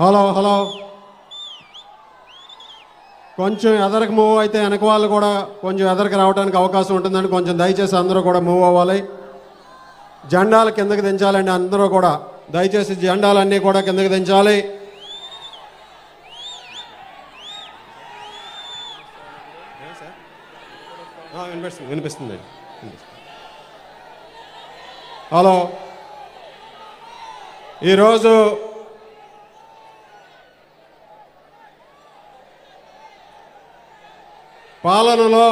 Hello hello కొంచెం ఎదరకు move అయితే వెనక వాళ్ళు కూడా కొంచెం ఎదరికి రావడానికి అవకాశం ఉంటుందండి కొంచెం దయచేసి అందరూ కూడా మూవ్ అవ్వాలి జెండాలు కిందకి దించాలండి అందరూ కూడా దయచేసి జెండాలన్నీ కూడా కిందకి దించాలి ఆ, వినిపిస్తుంది వినిపిస్తుంది వినిపిస్తుంది. హలో ఈరోజు పాలనలో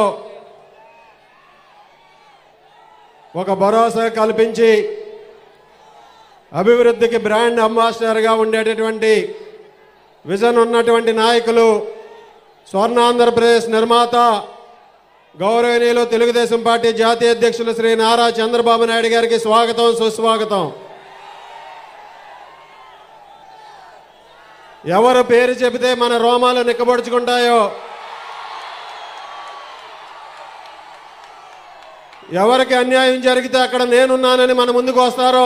ఒక భరోసా కల్పించి అభివృద్ధికి బ్రాండ్ అంబాసిడర్గా ఉండేటటువంటి విజన్ ఉన్నటువంటి నాయకులు స్వర్ణాంధ్రప్రదేశ్ నిర్మాత గౌరవనీయులు తెలుగుదేశం పార్టీ జాతీయ అధ్యక్షులు శ్రీ నారా చంద్రబాబు నాయుడు గారికి స్వాగతం సుస్వాగతం ఎవరు పేరు చెబితే మన రోమాలు నిక్కబొడుచుకుంటాయో ఎవరికి అన్యాయం జరిగితే అక్కడ నేనున్నానని మన ముందుకు వస్తారో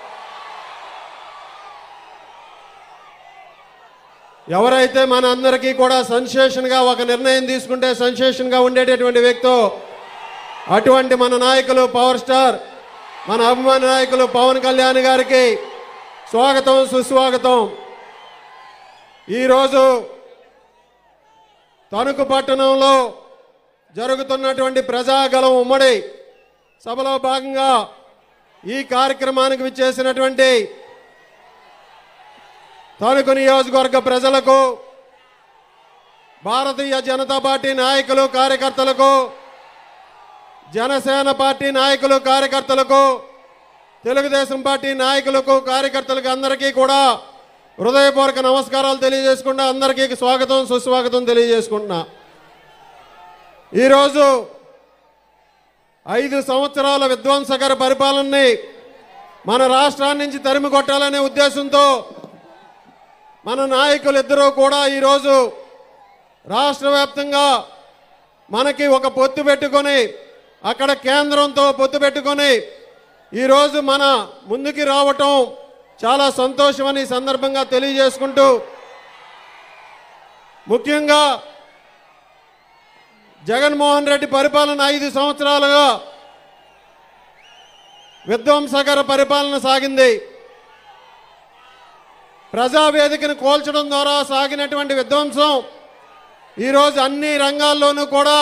ఎవరైతే మన అందరికీ కూడా సెన్సేషన్గా ఒక నిర్ణయం తీసుకుంటే సెన్సేషన్గా ఉండేటటువంటి వ్యక్తో అటువంటి మన నాయకులు పవర్ స్టార్ మన అభిమాన నాయకులు పవన్ కళ్యాణ్ గారికి స్వాగతం సుస్వాగతం ఈరోజు తణుకు పట్టణంలో జరుగుతున్నటువంటి ప్రజాగలం ఉమ్మడి సభలో భాగంగా ఈ కార్యక్రమానికి విచ్చేసినటువంటి తణుకు నియోజకవర్గ ప్రజలకు భారతీయ జనతా పార్టీ నాయకులు కార్యకర్తలకు జనసేన పార్టీ నాయకులు కార్యకర్తలకు తెలుగుదేశం పార్టీ నాయకులకు కార్యకర్తలకు అందరికీ కూడా హృదయపూర్వక నమస్కారాలు తెలియజేసుకుంటా అందరికీ స్వాగతం సుస్వాగతం తెలియజేసుకుంటున్నా ఈరోజు ఐదు సంవత్సరాల విధ్వంసకర పరిపాలనని మన రాష్ట్రాన్ని నుంచి తరిమి కొట్టాలనే ఉద్దేశంతో మన నాయకులు ఇద్దరూ కూడా ఈరోజు రాష్ట్ర వ్యాప్తంగా మనకి ఒక పొత్తు పెట్టుకొని అక్కడ కేంద్రంతో పొత్తు పెట్టుకొని ఈరోజు మన ముందుకి రావటం చాలా సంతోషమని ఈ సందర్భంగా తెలియజేసుకుంటూ ముఖ్యంగా జగన్మోహన్ రెడ్డి పరిపాలన ఐదు సంవత్సరాలుగా విధ్వంసకర పరిపాలన సాగింది ప్రజావేదికను కోల్చడం ద్వారా సాగినటువంటి విధ్వంసం ఈరోజు అన్ని రంగాల్లోనూ కూడా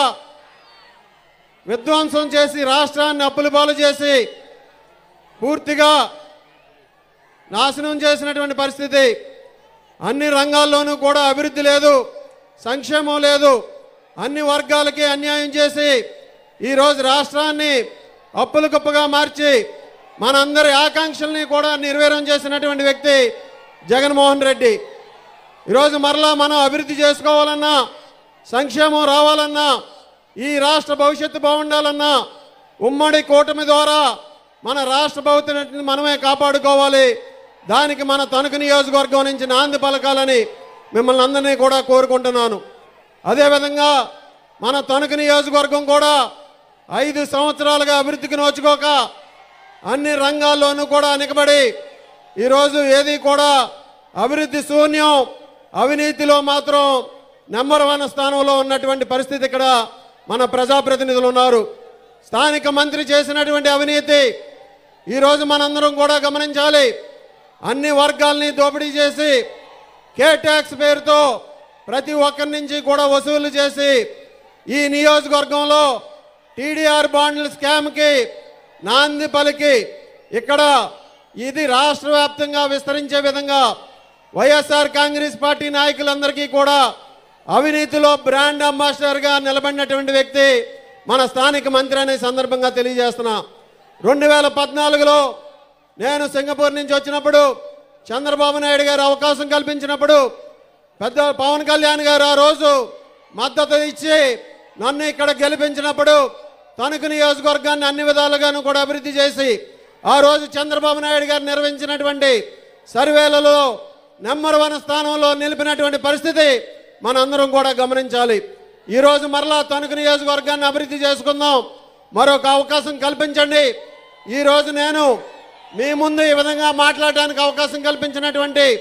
విధ్వంసం చేసి రాష్ట్రాన్ని అప్పుల పాలు చేసి పూర్తిగా నాశనం చేసినటువంటి పరిస్థితి అన్ని రంగాల్లోనూ కూడా అభివృద్ధి లేదు సంక్షేమం లేదు అన్ని వర్గాలకి అన్యాయం చేసి ఈరోజు రాష్ట్రాన్ని అప్పుల కుప్పగా మార్చి మనందరి ఆకాంక్షల్ని కూడా నిర్వీర్యం చేసినటువంటి వ్యక్తి జగన్మోహన్ రెడ్డి ఈరోజు మరలా మనం అభివృద్ధి చేసుకోవాలన్నా సంక్షేమం రావాలన్నా ఈ రాష్ట్ర భవిష్యత్తు బాగుండాలన్నా ఉమ్మడి కూటమి ద్వారా మన రాష్ట్ర భవిష్యత్తుని మనమే కాపాడుకోవాలి దానికి మన తణుకు నియోజకవర్గం నుంచి నాంది పలకాలని మిమ్మల్ని అందరినీ కూడా కోరుకుంటున్నాను అదేవిధంగా మన తణుకు నియోజకవర్గం కూడా ఐదు సంవత్సరాలుగా అభివృద్ధికి నోచుకోక అన్ని రంగాల్లోనూ కూడా వెనుకబడి ఈరోజు ఏది కూడా అభివృద్ధి శూన్యం అవినీతిలో మాత్రం నెంబర్ వన్ స్థానంలో ఉన్నటువంటి పరిస్థితి ఇక్కడ మన ప్రజాప్రతినిధులు ఉన్నారు స్థానిక మంత్రి చేసినటువంటి అవినీతి ఈరోజు మనందరం కూడా గమనించాలి అన్ని వర్గాల్ని దోపిడీ చేసి కే ట్యాక్స్ పేరుతో ప్రతి ఒక్కరి నుంచి కూడా వసూలు చేసి ఈ నియోజకవర్గంలో టీడీఆర్ బాండ్ల స్కామ్కి నాంది పలికి ఇక్కడ ఇది రాష్ట్ర వ్యాప్తంగా విస్తరించే విధంగా వైఎస్ఆర్ కాంగ్రెస్ పార్టీ నాయకులందరికీ కూడా అవినీతిలో బ్రాండ్ అంబాసిడర్గా నిలబడినటువంటి వ్యక్తి మన స్థానిక మంత్రి అనే సందర్భంగా తెలియజేస్తున్నా రెండు వేల పద్నాలుగులో నేను సింగపూర్ నుంచి వచ్చినప్పుడు చంద్రబాబు నాయుడు గారు అవకాశం కల్పించినప్పుడు పెద్ద పవన్ కళ్యాణ్ గారు ఆ రోజు మద్దతు ఇచ్చి నన్ను ఇక్కడ గెలిపించినప్పుడు తణుకు నియోజకవర్గాన్ని అన్ని విధాలుగాను కూడా అభివృద్ధి చేసి ఆ రోజు చంద్రబాబు నాయుడు గారు నిర్వహించినటువంటి సర్వేలలో నెంబర్ వన్ స్థానంలో నిలిపినటువంటి పరిస్థితి మనందరం కూడా గమనించాలి ఈరోజు మరలా తణుకు నియోజకవర్గాన్ని అభివృద్ధి చేసుకుందాం మరొక అవకాశం కల్పించండి ఈరోజు నేను మీ ముందు ఈ విధంగా మాట్లాడడానికి అవకాశం కల్పించినటువంటి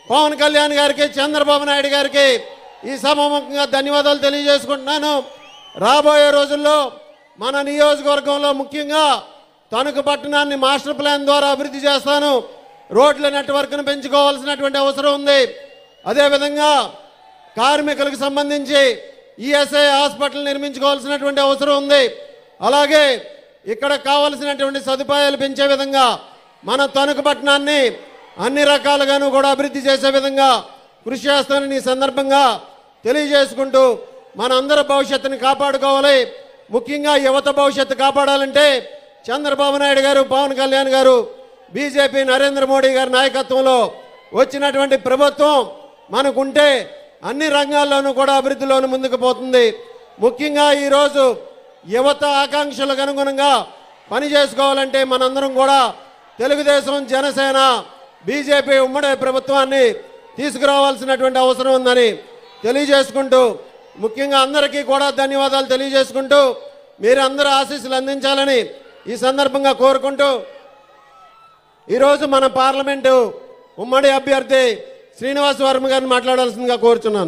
పవన్ కళ్యాణ్ గారికి చంద్రబాబు నాయుడు గారికి ఈ సభముఖంగా ధన్యవాదాలు తెలియజేసుకుంటున్నాను రాబోయే రోజుల్లో మన నియోజకవర్గంలో ముఖ్యంగా తణుకు పట్టణాన్ని మాస్టర్ ప్లాన్ ద్వారా అభివృద్ధి చేస్తాను రోడ్ల నెట్వర్క్ను పెంచుకోవాల్సినటువంటి అవసరం ఉంది అదేవిధంగా కార్మికులకు సంబంధించి ఈఎస్ఐ హాస్పిటల్ నిర్మించుకోవాల్సినటువంటి అవసరం ఉంది అలాగే ఇక్కడ కావలసినటువంటి సదుపాయాలు పెంచే విధంగా మన తణుకు పట్టణాన్ని అన్ని రకాలుగాను కూడా అభివృద్ధి చేసే విధంగా కృషి చేస్తానని ఈ సందర్భంగా తెలియజేసుకుంటూ మనందరి భవిష్యత్తుని కాపాడుకోవాలి ముఖ్యంగా యువత భవిష్యత్తు కాపాడాలంటే చంద్రబాబు నాయుడు గారు పవన్ కళ్యాణ్ గారు బీజేపీ నరేంద్ర మోడీ గారి నాయకత్వంలో వచ్చినటువంటి ప్రభుత్వం మనకుంటే అన్ని రంగాల్లోనూ కూడా అభివృద్ధిలోనూ ముందుకు పోతుంది ముఖ్యంగా ఈరోజు యువత ఆకాంక్షలకు అనుగుణంగా పని చేసుకోవాలంటే మనందరం కూడా తెలుగుదేశం జనసేన బీజేపీ ఉమ్మడి ప్రభుత్వాన్ని తీసుకురావాల్సినటువంటి అవసరం ఉందని తెలియజేసుకుంటూ ముఖ్యంగా అందరికీ కూడా ధన్యవాదాలు తెలియజేసుకుంటూ మీరు అందరూ ఆశీస్సులు అందించాలని ఈ సందర్భంగా కోరుకుంటూ ఈరోజు మన పార్లమెంటు ఉమ్మడి అభ్యర్థి శ్రీనివాస్ వర్మ గారిని మాట్లాడాల్సిందిగా కోరుచున్నాను